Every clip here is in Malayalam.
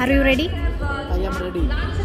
R you ready I am ready.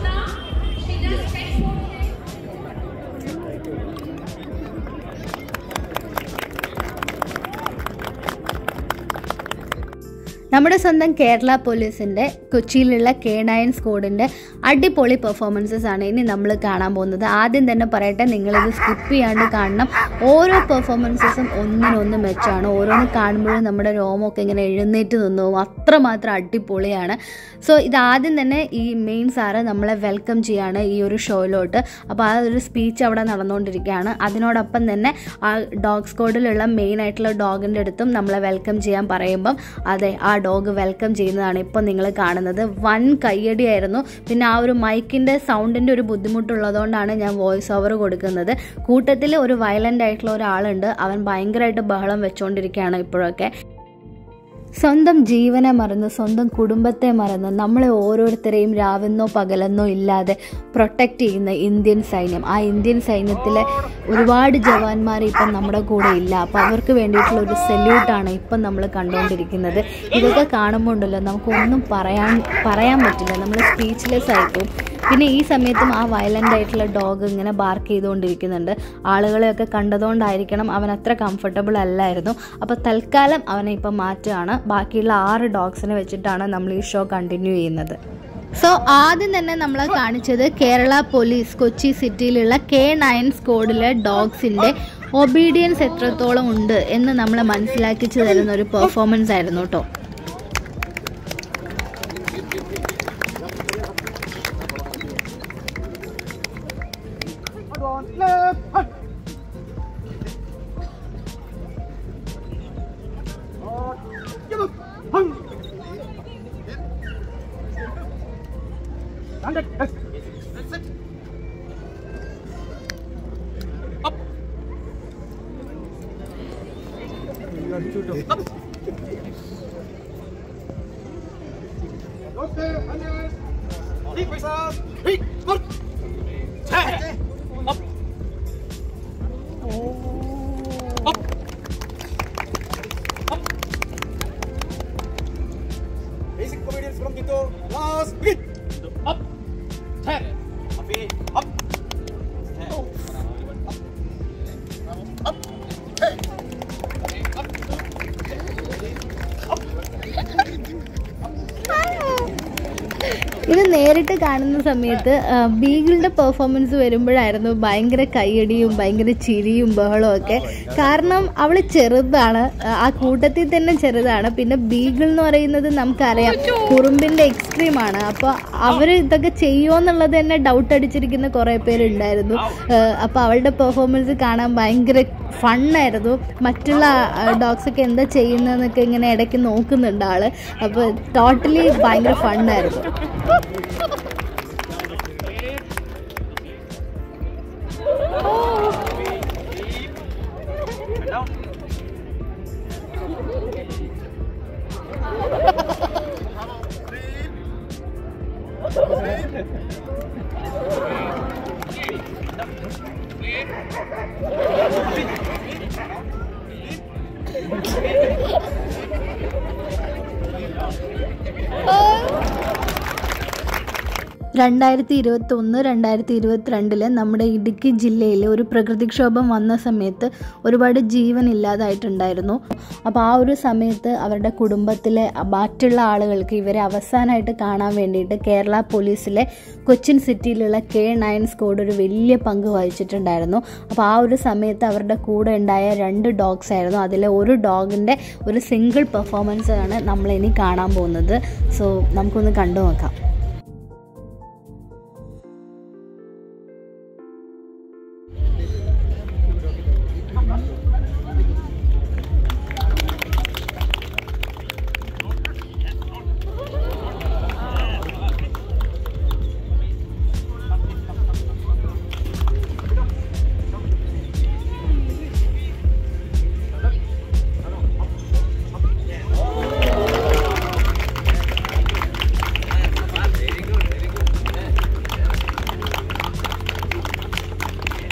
നമ്മുടെ സ്വന്തം കേരള പോലീസിൻ്റെ കൊച്ചിയിലുള്ള കെ നയൻ സ്കോഡിൻ്റെ അടിപൊളി പെർഫോമൻസസ് ആണ് ഇനി നമ്മൾ കാണാൻ പോകുന്നത് ആദ്യം തന്നെ പറയട്ടെ നിങ്ങളിത് സ്കിപ്പ് ചെയ്യാണ്ട് കാണണം ഓരോ പെർഫോമൻസസും ഒന്നിനൊന്ന് മെച്ചാണ് ഓരോന്ന് കാണുമ്പോഴും നമ്മുടെ രോമമൊക്കെ ഇങ്ങനെ എഴുന്നേറ്റ് നിന്നു പോകും അത്രമാത്രം അടിപൊളിയാണ് സോ ഇതാദ്യം തന്നെ ഈ മെയിൻ സാറ് നമ്മളെ വെൽക്കം ചെയ്യാണ് ഈ ഒരു ഷോയിലോട്ട് അപ്പോൾ ആ ഒരു സ്പീച്ച് അവിടെ നടന്നുകൊണ്ടിരിക്കുകയാണ് അതിനോടൊപ്പം തന്നെ ആ ഡോഗ് സ്കോഡിലുള്ള മെയിൻ ആയിട്ടുള്ള ഡോഗിൻ്റെ അടുത്തും നമ്മളെ വെൽക്കം ചെയ്യാൻ പറയുമ്പം അതെ ആ ഡോഗ് വെൽക്കം ചെയ്യുന്നതാണ് ഇപ്പോൾ നിങ്ങൾ കാണുന്നത് വൻ കയ്യടിയായിരുന്നു പിന്നെ ആ ഒരു മൈക്കിൻ്റെ സൗണ്ടിൻ്റെ ഒരു ബുദ്ധിമുട്ടുള്ളതുകൊണ്ടാണ് ഞാൻ വോയിസ് ഓവർ കൊടുക്കുന്നത് കൂട്ടത്തിൽ ഒരു വയലൻ്റ് ആയിട്ടുള്ള ഒരാളുണ്ട് അവൻ ഭയങ്കരമായിട്ട് ബഹളം വെച്ചുകൊണ്ടിരിക്കുകയാണ് ഇപ്പോഴൊക്കെ സ്വന്തം ജീവനെ മറന്ന് സ്വന്തം കുടുംബത്തെ മറന്ന് നമ്മളെ ഓരോരുത്തരെയും രാവെന്നോ പകലെന്നോ ഇല്ലാതെ പ്രൊട്ടക്റ്റ് ചെയ്യുന്ന ഇന്ത്യൻ സൈന്യം ആ ഇന്ത്യൻ സൈന്യത്തിലെ ഒരുപാട് ജവാന്മാർ ഇപ്പം നമ്മുടെ കൂടെ ഇല്ല അപ്പോൾ അവർക്ക് വേണ്ടിയിട്ടുള്ള ഒരു സല്യൂട്ടാണ് ഇപ്പം നമ്മൾ കണ്ടുകൊണ്ടിരിക്കുന്നത് ഇതൊക്കെ കാണുമ്പോൾ ഉണ്ടല്ലോ നമുക്കൊന്നും പറയാൻ പറയാൻ പറ്റില്ല നമ്മൾ സ്പീച്ച്ലെസ് ആയിപ്പോവും പിന്നെ ഈ സമയത്തും ആ വയലൻ്റ് ആയിട്ടുള്ള ഡോഗ് ഇങ്ങനെ ബാർക്ക് ചെയ്തുകൊണ്ടിരിക്കുന്നുണ്ട് ആളുകളെയൊക്കെ കണ്ടതുകൊണ്ടായിരിക്കണം അവൻ അത്ര കംഫർട്ടബിൾ അല്ലായിരുന്നു അപ്പോൾ തൽക്കാലം അവനെ ഇപ്പം മാറ്റുകയാണ് ബാക്കിയുള്ള ആറ് ഡോഗ്സിനെ വെച്ചിട്ടാണ് നമ്മൾ ഈ ഷോ കണ്ടിന്യൂ ചെയ്യുന്നത് സോ ആദ്യം തന്നെ നമ്മൾ കാണിച്ചത് കേരള പോലീസ് കൊച്ചി സിറ്റിയിലുള്ള കെ നയൻ സ്കോഡിലെ ഡോഗ്സിൻ്റെ ഒബീഡിയൻസ് എത്രത്തോളം ഉണ്ട് എന്ന് നമ്മളെ മനസ്സിലാക്കിച്ചു തരുന്ന ഒരു പെർഫോമൻസ് ആയിരുന്നു കേട്ടോ Basic obedience from Tito. Last beat. Up. Ten. Api. Up. ഇത് നേരിട്ട് കാണുന്ന സമയത്ത് ആ, ബീഗിളിന്റെ പെർഫോമൻസ് വരുമ്പോഴായിരുന്നു ഭയങ്കര കയ്യടിയും ഭയങ്കര ചിരിയും ബഹളവും ഒക്കെ കാരണം അവൾ ചെറുതാണ് ആ, ആ കൂട്ടത്തിൽ തന്നെ ചെറുതാണ് പിന്നെ ബീഗിൾ എന്ന് പറയുന്നത് നമുക്കറിയാം കുറുമ്പിന്റെ എക്സ്ട്രീം ആണ് അപ്പോൾ അവർ ഇതൊക്കെ ചെയ്യുമോ എന്നുള്ളത് തന്നെ ഡൗട്ട് അടിച്ചിരിക്കുന്ന കുറേ പേരുണ്ടായിരുന്നു അപ്പോൾ അവളുടെ പെർഫോമൻസ് കാണാൻ ഭയങ്കര ഫണ്ണായിരുന്നു മറ്റുള്ള ഡോഗ്സ് ഒക്കെ എന്താ ചെയ്യുന്നതെന്നൊക്കെ ഇങ്ങനെ ഇടയ്ക്ക് നോക്കുന്നുണ്ട് ആള് അപ്പോൾ ടോട്ടലി ഭയങ്കര ഫണ്ണായിരുന്നു രണ്ടായിരത്തി ഇരുപത്തി ഒന്ന് രണ്ടായിരത്തി ഇരുപത്തിരണ്ടില് നമ്മുടെ ഇടുക്കി ജില്ലയിൽ ഒരു പ്രകൃതിക്ഷോഭം വന്ന സമയത്ത് ഒരുപാട് ജീവൻ ഇല്ലാതായിട്ടുണ്ടായിരുന്നു അപ്പോൾ ആ ഒരു സമയത്ത് അവരുടെ കുടുംബത്തിലെ മറ്റുള്ള ആളുകൾക്ക് ഇവരെ അവസാനമായിട്ട് കാണാൻ വേണ്ടിയിട്ട് കേരള പോലീസിലെ കൊച്ചിൻ സിറ്റിയിലുള്ള കെ നയൻ സ്കോഡ് ഒരു വലിയ പങ്ക് വഹിച്ചിട്ടുണ്ടായിരുന്നു അപ്പോൾ ആ ഒരു സമയത്ത് അവരുടെ കൂടെ ഉണ്ടായ രണ്ട് ഡോഗ്സ് ആയിരുന്നു അതിലെ ഒരു ഡോഗിൻ്റെ ഒരു സിംഗിൾ പെർഫോമൻസ് ആണ് നമ്മളിനി കാണാൻ പോകുന്നത് സോ നമുക്കൊന്ന് കണ്ടു നോക്കാം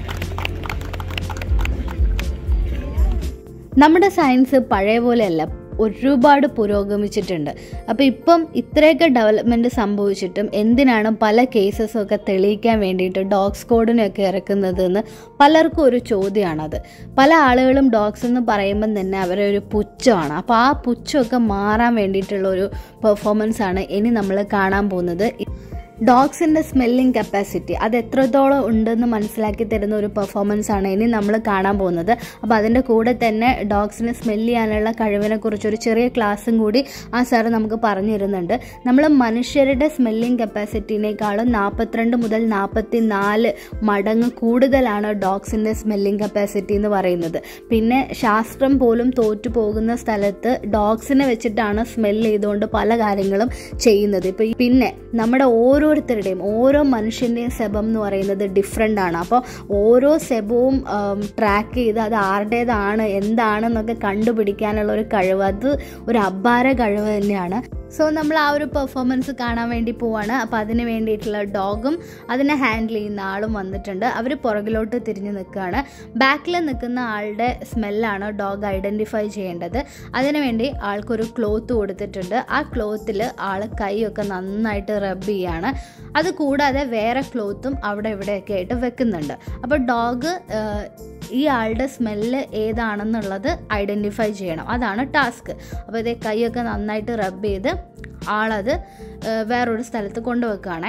നമ്മുടെ സയൻസ് പഴയ പോലെയല്ല ഒരുപാട് പുരോഗമിച്ചിട്ടുണ്ട് അപ്പോൾ ഇപ്പം ഇത്രയൊക്കെ ഡെവലപ്മെൻറ്റ് സംഭവിച്ചിട്ടും എന്തിനാണ് പല കേസസും ഒക്കെ തെളിയിക്കാൻ വേണ്ടിയിട്ട് ഡോഗ് സ്ക്വാഡിനെയൊക്കെ ഇറക്കുന്നതെന്ന് പലർക്കും ഒരു ചോദ്യമാണത് പല ആളുകളും ഡോഗ്സ് എന്ന് പറയുമ്പം തന്നെ അവരെ ഒരു പുച്ഛമാണ് അപ്പോൾ ആ പുച്ഛമൊക്കെ മാറാൻ വേണ്ടിയിട്ടുള്ള ഒരു പെർഫോമൻസ് ആണ് ഇനി നമ്മൾ കാണാൻ പോകുന്നത് ഡോഗ്സിൻ്റെ സ്മെല്ലിംഗ് കപ്പാസിറ്റി അത് എത്രത്തോളം ഉണ്ടെന്ന് മനസ്സിലാക്കി തരുന്ന ഒരു പെർഫോമൻസ് ആണ് ഇനി നമ്മൾ കാണാൻ പോകുന്നത് അപ്പോൾ അതിൻ്റെ കൂടെ തന്നെ ഡോഗ്സിന് സ്മെല്ല് ചെയ്യാനുള്ള കഴിവിനെ കുറിച്ച് ഒരു ചെറിയ ക്ലാസ്സും കൂടി ആ സാറ് നമുക്ക് പറഞ്ഞു തരുന്നുണ്ട് നമ്മൾ മനുഷ്യരുടെ സ്മെല്ലിംഗ് കപ്പാസിറ്റിനേക്കാളും നാൽപ്പത്തിരണ്ട് മുതൽ നാൽപ്പത്തി നാല് മടങ്ങ് കൂടുതലാണ് ഡോഗ്സിൻ്റെ സ്മെല്ലിംഗ് കപ്പാസിറ്റി എന്ന് പറയുന്നത് പിന്നെ ശാസ്ത്രം പോലും തോറ്റു പോകുന്ന സ്ഥലത്ത് ഡോഗ്സിനെ വെച്ചിട്ടാണ് സ്മെല്ല് ചെയ്തുകൊണ്ട് പല കാര്യങ്ങളും ചെയ്യുന്നത് ഇപ്പോൾ പിന്നെ നമ്മുടെ ഓരോരുത്തരുടെയും ഓരോ മനുഷ്യൻ്റെയും സെബം എന്ന് പറയുന്നത് ഡിഫറെൻ്റ് ആണ് അപ്പോൾ ഓരോ സെബവും ട്രാക്ക് ചെയ്ത് അത് ആരുടേതാണ് എന്താണെന്നൊക്കെ കണ്ടുപിടിക്കാനുള്ള ഒരു കഴിവ് അത് ഒരു അപാര കഴിവ് തന്നെയാണ് സോ നമ്മൾ ആ ഒരു പെർഫോമൻസ് കാണാൻ വേണ്ടി പോവാണ് അപ്പോൾ അതിന് വേണ്ടിയിട്ടുള്ള ഡോഗും അതിനെ ഹാൻഡിൽ ചെയ്യുന്ന ആളും വന്നിട്ടുണ്ട് അവർ പുറകിലോട്ട് തിരിഞ്ഞ് നിൽക്കുകയാണ് ബാക്കിൽ നിൽക്കുന്ന ആളുടെ സ്മെല്ലാണ് ഡോഗ് ഐഡൻറ്റിഫൈ ചെയ്യേണ്ടത് അതിനുവേണ്ടി ആൾക്കൊരു ക്ലോത്ത് കൊടുത്തിട്ടുണ്ട് ആ ക്ലോത്തിൽ ആൾ കൈയൊക്കെ നന്നായിട്ട് റബ്ബ് ചെയ്യാണ് അത് കൂടാതെ വേറെ ക്ലോത്തും അവിടെ ഇവിടെയൊക്കെ ആയിട്ട് വെക്കുന്നുണ്ട് അപ്പോൾ ഡോഗ് ഈ ആളുടെ സ്മെല്ല് ഏതാണെന്നുള്ളത് ഐഡൻറ്റിഫൈ ചെയ്യണം അതാണ് ടാസ്ക് അപ്പോൾ ഇതേ കൈയൊക്കെ നന്നായിട്ട് റബ്ബ് ചെയ്ത് ആളത് വേറൊരു സ്ഥലത്ത് കൊണ്ടുവെക്കുകയാണേ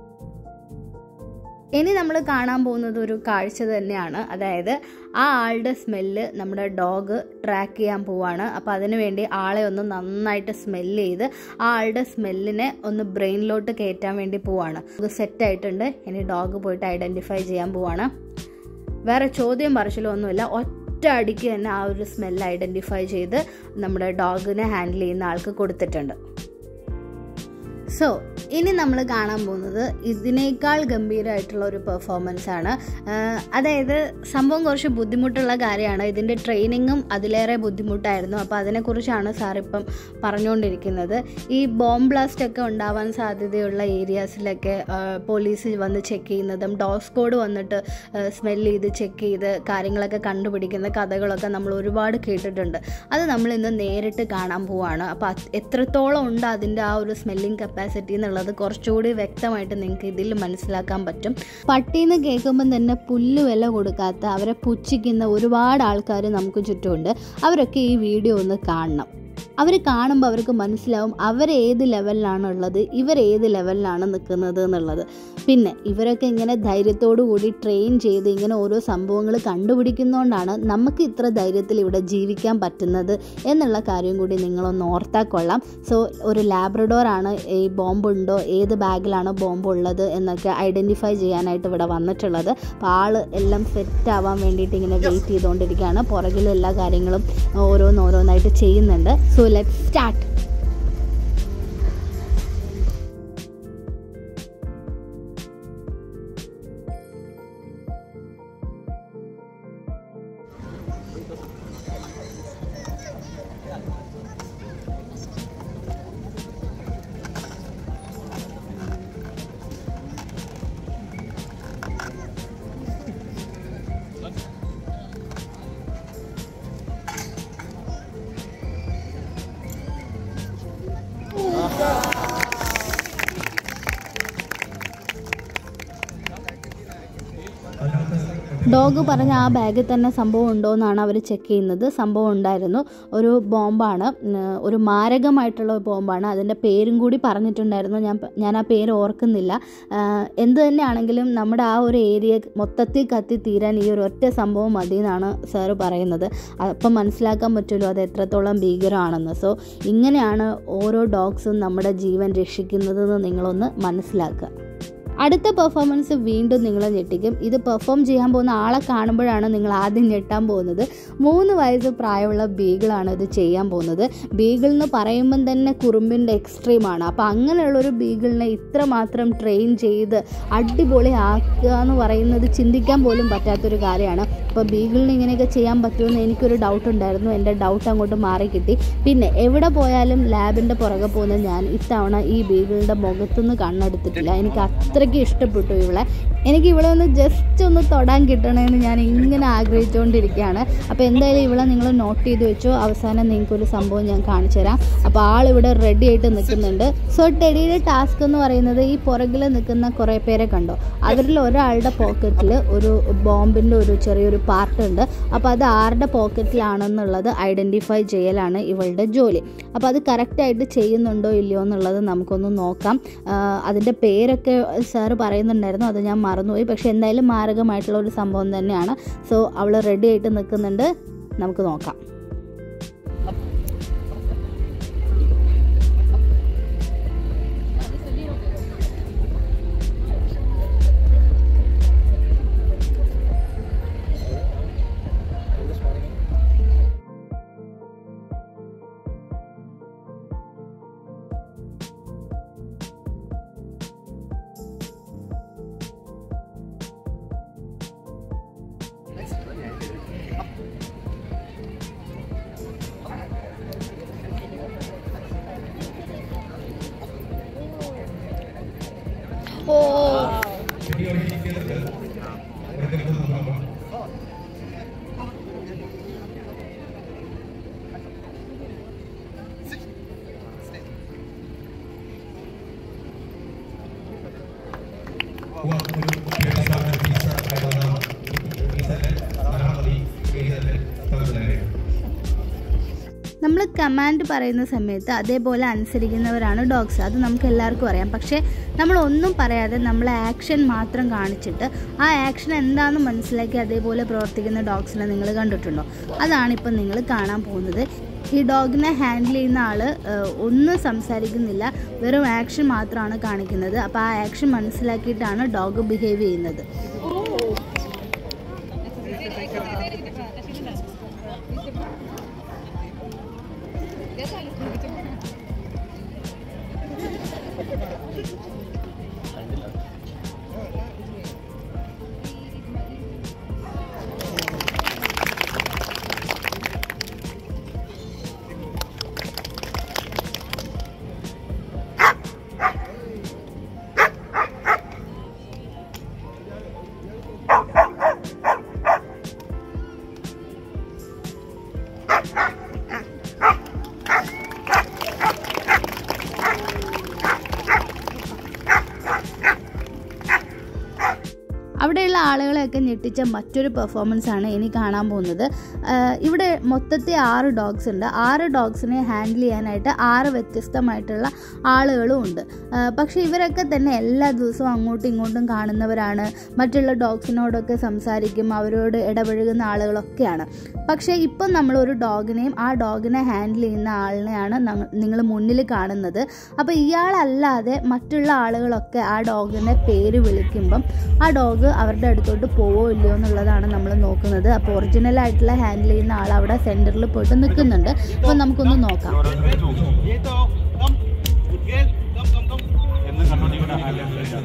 ഇനി നമ്മൾ കാണാൻ പോകുന്നത് ഒരു കാഴ്ച തന്നെയാണ് അതായത് ആ ആളുടെ സ്മെല്ല് നമ്മുടെ ഡോഗ് ട്രാക്ക് ചെയ്യാൻ പോവാണ് അപ്പോൾ അതിന് വേണ്ടി ആളെ ഒന്ന് നന്നായിട്ട് സ്മെല്ല് ചെയ്ത് ആ ആളുടെ സ്മെല്ലിനെ ഒന്ന് ബ്രെയിനിലോട്ട് കയറ്റാൻ വേണ്ടി പോവാണ് സെറ്റ് ആയിട്ടുണ്ട് ഇനി ഡോഗ് പോയിട്ട് ഐഡൻറ്റിഫൈ ചെയ്യാൻ പോവാണ് വേറെ ചോദ്യം പറച്ചിലോ ഒന്നുമില്ല ഒറ്റ അടിക്ക് തന്നെ ആ ഒരു സ്മെല്ല് ഐഡൻറ്റിഫൈ ചെയ്ത് നമ്മുടെ ഡോഗിനെ ഹാൻഡിൽ ചെയ്യുന്ന ആൾക്ക് കൊടുത്തിട്ടുണ്ട് സോ ഇനി നമ്മൾ കാണാൻ പോകുന്നത് ഇതിനേക്കാൾ ഗംഭീരമായിട്ടുള്ള ഒരു പെർഫോമൻസ് ആണ് അതായത് സംഭവം കുറച്ച് ബുദ്ധിമുട്ടുള്ള കാര്യമാണ് ഇതിൻ്റെ ട്രെയിനിങ്ങും അതിലേറെ ബുദ്ധിമുട്ടായിരുന്നു അപ്പോൾ അതിനെക്കുറിച്ചാണ് സാർ ഇപ്പം പറഞ്ഞുകൊണ്ടിരിക്കുന്നത് ഈ ബോംബ് ബ്ലാസ്റ്റ് ഒക്കെ ഉണ്ടാവാൻ സാധ്യതയുള്ള ഏരിയാസിലൊക്കെ പോലീസ് വന്ന് ചെക്ക് ചെയ്യുന്നതും ഡോഗ് സ്ക്വാഡ് വന്നിട്ട് സ്മെല്ല് ചെയ്ത് ചെക്ക് ചെയ്ത് കാര്യങ്ങളൊക്കെ കണ്ടുപിടിക്കുന്ന കഥകളൊക്കെ നമ്മൾ ഒരുപാട് കേട്ടിട്ടുണ്ട് അത് നമ്മൾ ഇന്ന് നേരിട്ട് കാണാൻ പോവാണ് അപ്പോൾ എത്രത്തോളം ഉണ്ട് അതിൻ്റെ ആ ഒരു സ്മെല്ലിംഗ് കപ്പാസിറ്റി എന്നുള്ളത് കുറച്ചുകൂടി വ്യക്തമായിട്ട് നിങ്ങൾക്ക് ഇതിൽ മനസ്സിലാക്കാൻ പറ്റും പട്ടീന്ന് കേൾക്കുമ്പം തന്നെ പുല്ല് വില കൊടുക്കാത്ത അവരെ പുച്ഛിക്കുന്ന ഒരുപാട് ആൾക്കാർ നമുക്ക് ചുറ്റുമുണ്ട് അവരൊക്കെ ഈ വീഡിയോ ഒന്ന് കാണണം അവർ കാണുമ്പോൾ അവർക്ക് മനസ്സിലാവും അവർ ഏത് ലെവലിലാണ് ഉള്ളത് ഇവർ ഏത് ലെവലിലാണ് നിൽക്കുന്നത് എന്നുള്ളത് പിന്നെ ഇവരൊക്കെ ഇങ്ങനെ ധൈര്യത്തോടു കൂടി ട്രെയിൻ ചെയ്ത് ഇങ്ങനെ ഓരോ സംഭവങ്ങൾ കണ്ടുപിടിക്കുന്നതുകൊണ്ടാണ് നമുക്ക് ഇത്ര ധൈര്യത്തിൽ ഇവിടെ ജീവിക്കാൻ പറ്റുന്നത് എന്നുള്ള കാര്യം കൂടി നിങ്ങളൊന്ന് ഓർത്താൽ കൊള്ളാം സോ ഒരു ലാബ്രഡോർ ആണ് ഈ ബോംബുണ്ടോ ഏത് ബാഗിലാണോ ബോംബ് ഉള്ളത് എന്നൊക്കെ ഐഡൻറ്റിഫൈ ചെയ്യാനായിട്ട് ഇവിടെ വന്നിട്ടുള്ളത് അപ്പോൾ ആൾ എല്ലാം സെറ്റ് ആവാൻ വേണ്ടിയിട്ട് ഇങ്ങനെ വെയിറ്റ് ചെയ്തുകൊണ്ടിരിക്കുകയാണ് പുറകിൽ എല്ലാ കാര്യങ്ങളും ഓരോന്നോരോന്നായിട്ട് ചെയ്യുന്നുണ്ട് സോ ലെറ്റ് സ്റ്റാർട്ട് ഡോഗ് പറഞ്ഞ ആ ബാഗിൽ തന്നെ സംഭവം ഉണ്ടോ എന്നാണ് അവർ ചെക്ക് ചെയ്യുന്നത് സംഭവം ഉണ്ടായിരുന്നു ഒരു ബോംബാണ് ഒരു മാരകമായിട്ടുള്ള ബോംബാണ് അതിൻ്റെ പേരും കൂടി പറഞ്ഞിട്ടുണ്ടായിരുന്നു ഞാൻ ഞാൻ ആ പേര് ഓർക്കുന്നില്ല എന്ത് തന്നെയാണെങ്കിലും നമ്മുടെ ആ ഒരു ഏരിയ മൊത്തത്തിൽ കത്തി തീരാൻ ഈ ഒരു ഒറ്റ സംഭവം മതി എന്നാണ് സാറ് പറയുന്നത് അപ്പം മനസ്സിലാക്കാൻ പറ്റുമല്ലോ അത് എത്രത്തോളം ഭീകരമാണെന്ന് സോ ഇങ്ങനെയാണ് ഓരോ ഡോഗ്സും നമ്മുടെ ജീവൻ രക്ഷിക്കുന്നതെന്ന് നിങ്ങളൊന്ന് മനസ്സിലാക്കുക അടുത്ത പെർഫോമൻസ് വീണ്ടും നിങ്ങളെ ഞെട്ടിക്കും ഇത് പെർഫോം ചെയ്യാൻ പോകുന്ന ആളെ കാണുമ്പോഴാണ് നിങ്ങൾ ആദ്യം ഞെട്ടാൻ പോകുന്നത് മൂന്ന് വയസ്സ് പ്രായമുള്ള ബീഗിളാണ് ഇത് ചെയ്യാൻ പോകുന്നത് ബീഗിൾ എന്ന് പറയുമ്പം തന്നെ കുറുമ്പിൻ്റെ എക്സ്ട്രീമാണ് അപ്പോൾ അങ്ങനെയുള്ളൊരു ബീഗിളിനെ ഇത്രമാത്രം ട്രെയിൻ ചെയ്ത് അടിപൊളി ആക്കുക എന്ന് പറയുന്നത് ചിന്തിക്കാൻ പോലും പറ്റാത്തൊരു കാര്യമാണ് അപ്പോൾ ബീഗിളിന് ഇങ്ങനെയൊക്കെ ചെയ്യാൻ പറ്റുമെന്ന് എനിക്കൊരു ഡൗട്ട് ഉണ്ടായിരുന്നു എൻ്റെ ഡൗട്ട് അങ്ങോട്ട് മാറി കിട്ടി പിന്നെ എവിടെ പോയാലും ലാബിൻ്റെ പുറകെ പോകുന്ന ഞാൻ ഇത്തവണ ഈ ബീഗിളിൻ്റെ മുഖത്തുനിന്ന് കണ്ണെടുത്തിട്ടില്ല എനിക്ക് അത്രയ്ക്ക് ഇഷ്ടപ്പെട്ടു ഇവളെ എനിക്ക് ഇവിടെ ഒന്ന് ജസ്റ്റ് ഒന്ന് തൊടാൻ കിട്ടണമെന്ന് ഞാൻ ഇങ്ങനെ ആഗ്രഹിച്ചുകൊണ്ടിരിക്കുകയാണ് അപ്പോൾ എന്തായാലും ഇവിടെ നിങ്ങൾ നോട്ട് ചെയ്ത് വെച്ചോ അവസാനം നിങ്ങൾക്കൊരു സംഭവം ഞാൻ കാണിച്ചു തരാം അപ്പോൾ ആളിവിടെ റെഡി ആയിട്ട് നിൽക്കുന്നുണ്ട് സോ ടെഡിയുടെ ടാസ്ക് എന്ന് പറയുന്നത് ഈ പുറകിൽ നിൽക്കുന്ന കുറേ പേരെ കണ്ടോ അവരിൽ ഒരാളുടെ പോക്കറ്റിൽ ഒരു ബോംബിൻ്റെ ഒരു ചെറിയൊരു പാർട്ട് ഉണ്ട് അപ്പോൾ അത് ആരുടെ പോക്കറ്റിലാണെന്നുള്ളത് ഐഡൻറ്റിഫൈ ചെയ്യലാണ് ഇവളുടെ ജോലി അപ്പോൾ അത് കറക്റ്റായിട്ട് ചെയ്യുന്നുണ്ടോ ഇല്ലയോ എന്നുള്ളത് നമുക്കൊന്ന് നോക്കാം ആഹ് അതിൻ്റെ പേരൊക്കെ സാറ് പറയുന്നുണ്ടായിരുന്നു അത് ഞാൻ മറന്നുപോയി പക്ഷേ എന്തായാലും മാരകമായിട്ടുള്ള ഒരു സംഭവം തന്നെയാണ് സോ അവൾ റെഡി ആയിട്ട് നിൽക്കുന്നുണ്ട് നമുക്ക് നോക്കാം ഓ നമ്മൾ കമാൻഡ് പറയുന്ന സമയത്ത് അതേപോലെ അനുസരിക്കുന്നവരാണ് ഡോഗ്സ് അത് നമുക്ക് എല്ലാവർക്കും അറിയാം പക്ഷേ നമ്മൾ ഒന്നും പറയാതെ നമ്മൾ ആക്ഷൻ മാത്രം കാണിച്ചിട്ട് ആ ആക്ഷൻ എന്താണെന്ന് മനസ്സിലാക്കി അതേപോലെ പ്രവർത്തിക്കുന്ന ഡോഗ്സിനെ നിങ്ങൾ കണ്ടിട്ടുണ്ടോ അതാണ് ഇപ്പം നിങ്ങൾ കാണാൻ പോകുന്നത് ഈ ഡോഗിനെ ഹാൻഡിൽ ചെയ്യുന്ന ആൾ ഒന്നും സംസാരിക്കുന്നില്ല വെറും ആക്ഷൻ മാത്രമാണ് കാണിക്കുന്നത് അപ്പോൾ ആ ആക്ഷൻ മനസ്സിലാക്കിയിട്ടാണ് ഡോഗ് ബിഹേവ് ചെയ്യുന്നത് അവിടെയുള്ള ആളുകളെയൊക്കെ ഞെട്ടിച്ച മറ്റൊരു പെർഫോമൻസ് ആണ് ഇനി കാണാൻ പോകുന്നത് ആഹ് ഇവിടെ മൊത്തത്തിൽ ആറ് ഡോഗ്സ് ഉണ്ട് ആറ് ഡോഗ്സിനെ ഹാൻഡിൽ ചെയ്യാനായിട്ട് ആറ് വ്യത്യസ്തമായിട്ടുള്ള ആളുകളും ഉണ്ട് ആഹ് പക്ഷേ ഇവരൊക്കെ തന്നെ എല്ലാ ദിവസവും അങ്ങോട്ടും ഇങ്ങോട്ടും കാണുന്നവരാണ് മറ്റുള്ള ഡോഗ്സിനോടൊക്കെ സംസാരിക്കും അവരോട് ഇടപഴകുന്ന ആളുകളൊക്കെയാണ് പക്ഷേ ഇപ്പം നമ്മളൊരു ഡോഗിനെയും ആ ഡോഗിനെ ഹാൻഡിൽ ചെയ്യുന്ന ആളിനെയാണ് നിങ്ങൾ മുന്നിൽ കാണുന്നത് അപ്പോൾ ഇയാളല്ലാതെ മറ്റുള്ള ആളുകളൊക്കെ ആ ഡോഗിൻ്റെ പേര് വിളിക്കുമ്പം ആ ഡോഗ് അവരുടെ അടുത്തോട്ട് പോവോ ഇല്ലയോ എന്നുള്ളതാണ് നമ്മൾ നോക്കുന്നത് അപ്പോൾ ഒറിജിനൽ ആയിട്ടുള്ള ഹാൻഡിൽ ചെയ്യുന്ന ആൾ അവിടെ സെൻറ്ററിൽ പോയിട്ട് നിൽക്കുന്നുണ്ട് അപ്പോൾ നമുക്കൊന്ന് നോക്കാം Dito, come. Good girl. Come, come, come. എന്ന് കണ്ടോണ്ടിരിക്കുന്ന hand Dito.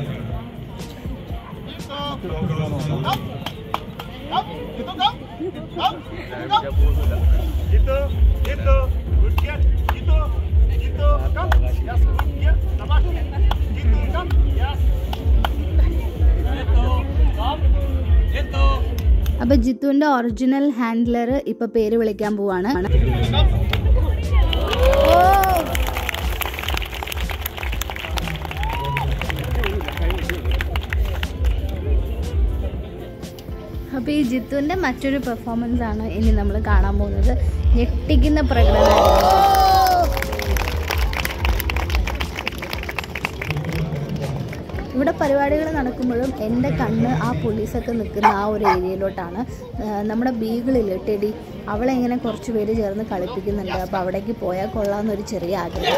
Come. Come. Dito, come. Come. Dito, come. Dito, dito. Good girl. Dito, dito. Come. Yes, good girl. Sabash. Dito, come. Yes. Dito, come. Dito. അപ്പോൾ ജിത്തുവിൻ്റെ ഒറിജിനൽ ഹാൻഡ്ലർ ഇപ്പോൾ പേര് വിളിക്കാൻ പോവാണ് അപ്പോൾ ഈ ജിത്തുവിൻ്റെ മറ്റൊരു പെർഫോമൻസ് ആണ് ഇനി നമ്മൾ കാണാൻ പോകുന്നത് ഞെട്ടിക്കുന്ന പ്രകടനമാണ് ഇവിടെ പരിപാടികൾ നടക്കുമ്പോഴും എൻ്റെ കണ്ണ് ആ പോലീസൊക്കെ നിൽക്കുന്ന ആ ഒരു ഏരിയയിലോട്ടാണ് ആ, നമ്മുടെ ബീഗിളിൽ ടെടി അവളെ ഇങ്ങനെ കുറച്ച് പേര് ചേർന്ന് കളിപ്പിക്കുന്നുണ്ട് അപ്പോൾ അവിടേക്ക് പോയാൽ കൊള്ളാമെന്നൊരു ചെറിയ ആഗ്രഹം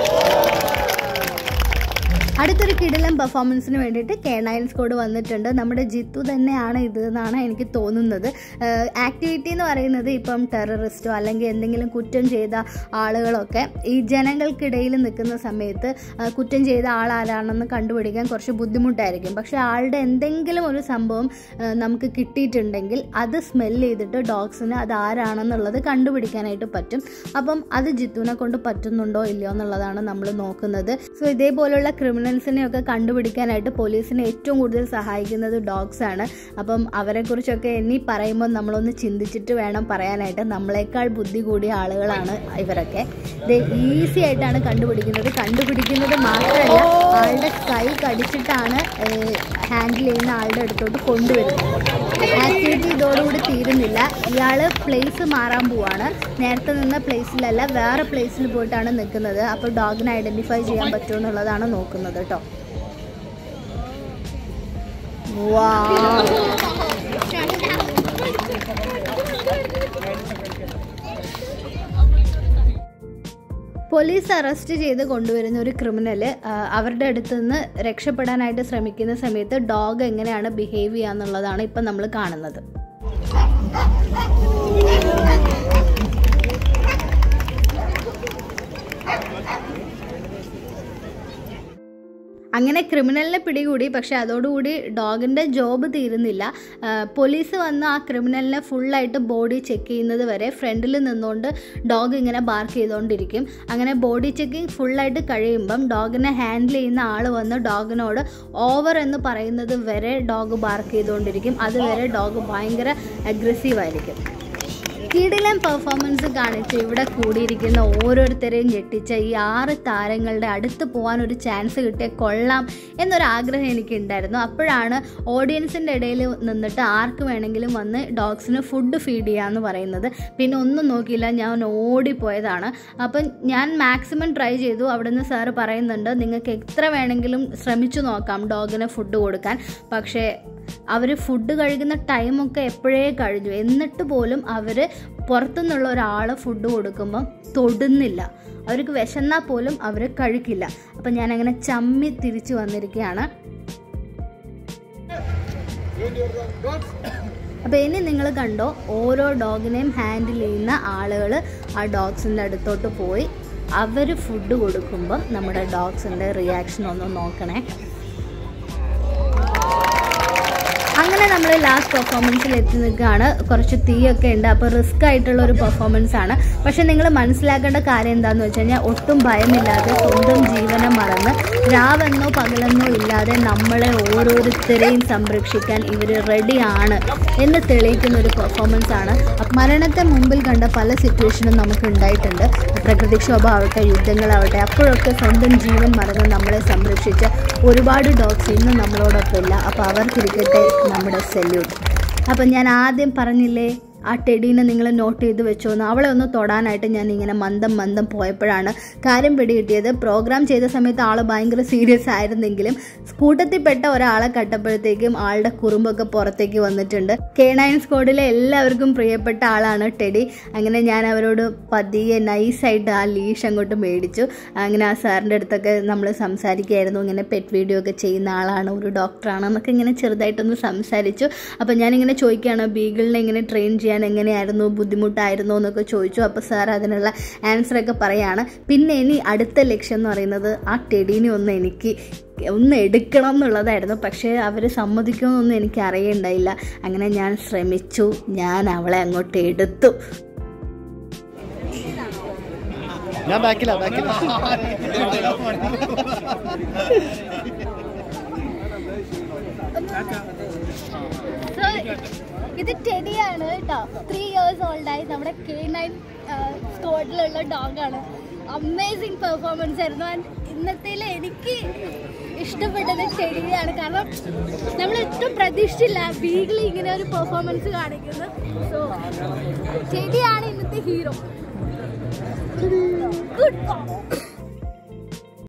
അടുത്തൊരു കിടിലൻ പെർഫോമൻസിന് വേണ്ടിയിട്ട് കെ നയൻ സ്കോഡ് വന്നിട്ടുണ്ട് നമ്മുടെ ജിത്തു തന്നെയാണ് ഇത് എന്നാണ് എനിക്ക് തോന്നുന്നത് ആക്ടിവിറ്റി എന്ന് പറയുന്നത് ഇപ്പം ടെററിസ്റ്റോ അല്ലെങ്കിൽ എന്തെങ്കിലും കുറ്റം ചെയ്ത ആളുകളൊക്കെ ഈ ജനങ്ങൾക്കിടയിൽ നിൽക്കുന്ന സമയത്ത് ആ, കുറ്റം ചെയ്ത ആൾ ആരാണെന്ന് കണ്ടുപിടിക്കാൻ കുറച്ച് ബുദ്ധിമുട്ടായിരിക്കും പക്ഷേ ആളുടെ എന്തെങ്കിലും ഒരു സംഭവം ആ, നമുക്ക് കിട്ടിയിട്ടുണ്ടെങ്കിൽ അത് സ്മെൽ ചെയ്തിട്ട് ഡോഗ്സിന് അത് ആരാണെന്നുള്ളത് കണ്ടുപിടിക്കാനായിട്ട് പറ്റും അപ്പം അത് ജിത്തുവിനെ കൊണ്ട് പറ്റുന്നുണ്ടോ ഇല്ലയോ എന്നുള്ളതാണ് നമ്മൾ നോക്കുന്നത് സോ ഇതേപോലുള്ള ക്രിമിനൽ ക്രിമിനൽസിനെയൊക്കെ കണ്ടുപിടിക്കാനായിട്ട് പോലീസിനെ ഏറ്റവും കൂടുതൽ സഹായിക്കുന്നത് ഡോഗ്സ് ആണ് അപ്പം അവരെക്കുറിച്ചൊക്കെ ഇനി പറയുമ്പോൾ നമ്മളൊന്ന് ചിന്തിച്ചിട്ട് വേണം പറയാനായിട്ട് നമ്മളെക്കാൾ ബുദ്ധി കൂടിയ ആളുകളാണ് ഇവരൊക്കെ ഇത് ഈസി ആയിട്ടാണ് കണ്ടുപിടിക്കുന്നത് കണ്ടുപിടിക്കുന്നത് മാത്രമല്ല ആളുടെ കൈ കടിച്ചിട്ടാണ് ഹാൻഡിൽ ചെയ്യുന്ന ആളുടെ അടുത്തോട്ട് കൊണ്ടുവരുന്നത് ആക്ടിവിറ്റി ഇതോടുകൂടി തീരുന്നില്ല ഇയാൾ പ്ലേസ് മാറാൻ പോവാണ് നേരത്തെ നിന്ന പ്ലേസിലല്ല വേറെ പ്ലേസിൽ പോയിട്ടാണ് നിൽക്കുന്നത് അപ്പോൾ ഡോഗിനെ ഐഡൻറ്റിഫൈ ചെയ്യാൻ പറ്റുമോ എന്നുള്ളതാണ് നോക്കുന്നത് കേട്ടോ പോലീസ് അറസ്റ്റ് ചെയ്ത് കൊണ്ടുവരുന്ന ഒരു ക്രിമിനൽ അവരുടെ അടുത്ത് നിന്ന് രക്ഷപ്പെടാനായിട്ട് ശ്രമിക്കുന്ന സമയത്ത് ഡോഗ് എങ്ങനെയാണ് ബിഹേവ് ചെയ്യുക എന്നുള്ളതാണ് ഇപ്പം നമ്മൾ കാണുന്നത് അങ്ങനെ ക്രിമിനലിനെ പിടികൂടി പക്ഷെ അതോടുകൂടി ഡോഗിൻ്റെ ജോബ് തീരുന്നില്ല ആ, പോലീസ് വന്ന് ആ ക്രിമിനലിനെ ഫുള്ളായിട്ട് ബോഡി ചെക്ക് ചെയ്യുന്നത് വരെ ഫ്രണ്ടിൽ നിന്നുകൊണ്ട് ഡോഗ് ഇങ്ങനെ ബാർക്ക് ചെയ്തുകൊണ്ടിരിക്കും അങ്ങനെ ബോഡി ചെക്കിംഗ് ഫുള്ളായിട്ട് കഴിയുമ്പം ഡോഗിനെ ഹാൻഡിൽ ചെയ്യുന്ന ആൾ വന്ന് ഡോഗിനോട് ഓവർ എന്ന് പറയുന്നത് വരെ ഡോഗ് ബാർക്ക് ചെയ്തുകൊണ്ടിരിക്കും അതുവരെ ഡോഗ് ഭയങ്കര അഗ്രസീവ് ആയിരിക്കും കിടിലൻ പെർഫോമൻസ് കാണിച്ച് ഇവിടെ കൂടിയിരിക്കുന്ന ഓരോരുത്തരെയും ഞെട്ടിച്ച ഈ ആറ് താരങ്ങളുടെ അടുത്ത് പോകാൻ ഒരു ചാൻസ് കിട്ടിയ കൊള്ളാം എന്നൊരു ആഗ്രഹം എനിക്കുണ്ടായിരുന്നു അപ്പോഴാണ് ഓഡിയൻസിൻ്റെ ഇടയിൽ നിന്നിട്ട് ആർക്ക് വേണമെങ്കിലും വന്ന് ഡോഗ്സിന് ഫുഡ് ഫീഡ് ചെയ്യാമെന്ന് പറയുന്നത് പിന്നെ ഒന്നും നോക്കിയില്ല ഞാൻ ഓടിപ്പോയതാണ് അപ്പം ഞാൻ മാക്സിമം ട്രൈ ചെയ്തു അവിടുന്ന് സാറ് പറയുന്നുണ്ട് നിങ്ങൾക്ക് എത്ര വേണമെങ്കിലും ശ്രമിച്ചു നോക്കാം ഡോഗിന് ഫുഡ് കൊടുക്കാൻ പക്ഷേ അവർ ഫുഡ് കഴിക്കുന്ന ടൈമൊക്കെ എപ്പോഴേ കഴിഞ്ഞു എന്നിട്ട് പോലും അവർ പുറത്തുനിന്നുള്ള ഒരാൾ ഫുഡ് കൊടുക്കുമ്പം തൊടുന്നില്ല അവർക്ക് വിശന്നാൽ പോലും അവർ കഴിക്കില്ല അപ്പം ഞാനങ്ങനെ ചമ്മി തിരിച്ചു വന്നിരിക്കുകയാണ് അപ്പോൾ ഇനി നിങ്ങൾ കണ്ടോ ഓരോ ഡോഗിനെയും ഹാൻഡിൽ ചെയ്യുന്ന ആളുകൾ ആ ഡോഗ്സിൻ്റെ അടുത്തോട്ട് പോയി അവർ ഫുഡ് കൊടുക്കുമ്പം നമ്മുടെ ഡോഗ്സിൻ്റെ റിയാക്ഷൻ ഒന്ന് നോക്കണേ അങ്ങനെ നമ്മൾ ലാസ്റ്റ് പെർഫോമൻസിൽ എത്തി നിൽക്കുകയാണ് കുറച്ച് തീയൊക്കെ ഉണ്ട് അപ്പോൾ റിസ്ക് ആയിട്ടുള്ള ഒരു പെർഫോമൻസ് ആണ് പക്ഷെ നിങ്ങൾ മനസ്സിലാക്കേണ്ട കാര്യം എന്താണെന്ന് വെച്ച് കഴിഞ്ഞാൽ ഒട്ടും ഭയമില്ലാതെ സ്വന്തം ജീവനെ മറന്ന് രാവെന്നോ പകലെന്നോ ഇല്ലാതെ നമ്മളെ ഓരോരുത്തരെയും സംരക്ഷിക്കാൻ ഇവർ റെഡിയാണ് എന്ന് തെളിയിക്കുന്ന ഒരു പെർഫോമൻസ് ആണ് മരണത്തെ മുമ്പിൽ കണ്ട പല സിറ്റുവേഷനും നമുക്ക് ഉണ്ടായിട്ടുണ്ട് പ്രകൃതിക്ഷോഭം ആവട്ടെ യുദ്ധങ്ങളാവട്ടെ അപ്പോഴൊക്കെ സ്വന്തം ജീവൻ മറന്ന് നമ്മളെ സംരക്ഷിച്ച ഒരുപാട് ഡോഗ്സ് ഇന്ന് നമ്മളോടൊപ്പം ഇല്ല അപ്പോൾ അവർക്കിരിക്കട്ടെ നമ്മുടെ സെല്യൂട്ട് അപ്പം ഞാൻ ആദ്യം പറഞ്ഞില്ലേ ആ ടെഡീനെ നിങ്ങൾ നോട്ട് ചെയ്ത് വെച്ചോന്ന് അവളെ ഒന്ന് തൊടാനായിട്ട് ഞാൻ ഇങ്ങനെ മന്ദം മന്ദം പോയപ്പോഴാണ് കാര്യം പിടികിട്ടിയത് പ്രോഗ്രാം ചെയ്ത സമയത്ത് ആൾ ഭയങ്കര സീരിയസ് ആയിരുന്നെങ്കിലും കൂട്ടത്തിൽപ്പെട്ട ഒരാളെ കട്ടപ്പോഴത്തേക്കും ആളുടെ കുറുമ്പൊക്കെ പുറത്തേക്ക് വന്നിട്ടുണ്ട് കെ നയൻ സ്ക്വാഡിലെ എല്ലാവർക്കും പ്രിയപ്പെട്ട ആളാണ് ടെഡി അങ്ങനെ ഞാൻ അവരോട് പതിയെ നൈസായിട്ട് ആ ലീഷ് അങ്ങോട്ട് മേടിച്ചു അങ്ങനെ ആ സാറിൻ്റെ അടുത്തൊക്കെ നമ്മൾ സംസാരിക്കുകയായിരുന്നു ഇങ്ങനെ പെറ്റ് വീഡിയോ ഒക്കെ ചെയ്യുന്ന ആളാണ് ഒരു ഡോക്ടറാണ് എന്നൊക്കെ ഇങ്ങനെ ചെറുതായിട്ടൊന്ന് സംസാരിച്ചു അപ്പോൾ ഞാനിങ്ങനെ ചോദിക്കുകയാണ് ബീഗിളിനെ ഇങ്ങനെ ട്രെയിൻ ചെയ്യാൻ എങ്ങനെയായിരുന്നു ബുദ്ധിമുട്ടായിരുന്നോ എന്നൊക്കെ ചോദിച്ചു അപ്പോൾ സാർ അതിനുള്ള ആൻസറൊക്കെ പറയാണ് പിന്നെ ഇനി അടുത്ത ലക്ഷ്യം എന്ന് പറയുന്നത് ആ ടെഡീനെ ഒന്ന് എനിക്ക് ഒന്ന് എടുക്കണം എന്നുള്ളതായിരുന്നു പക്ഷേ അവർ സമ്മതിക്കുമെന്നൊന്നും എനിക്ക് അറിയണ്ടായില്ല അങ്ങനെ ഞാൻ ശ്രമിച്ചു ഞാൻ അവളെ അങ്ങോട്ട് എടുത്തു ഞാൻ ബാക്കിലാ ബാക്കിലാ സോ ഇത് ടെഡിയാണ് കേട്ടോ ത്രീ ഇയേഴ്സ് ഓൾഡായി നമ്മുടെ കെ നയൻ സ്ക്വാഡിലുള്ള ഡോഗാണ് അമേസിങ് പെർഫോമൻസ് ആയിരുന്നു ആൻഡ് ഇന്നത്തേൽ എനിക്ക് ഇഷ്ടപ്പെട്ടത് ടെഡിയാണ് കാരണം നമ്മൾ ഒട്ടും പ്രതീക്ഷിച്ചില്ല ബീഗിൾ ഇങ്ങനെ ഒരു പെർഫോമൻസ് കാണിക്കുന്നത് സോ ടെഡിയാണ് ഇന്നത്തെ ഹീറോ ഗുഡ്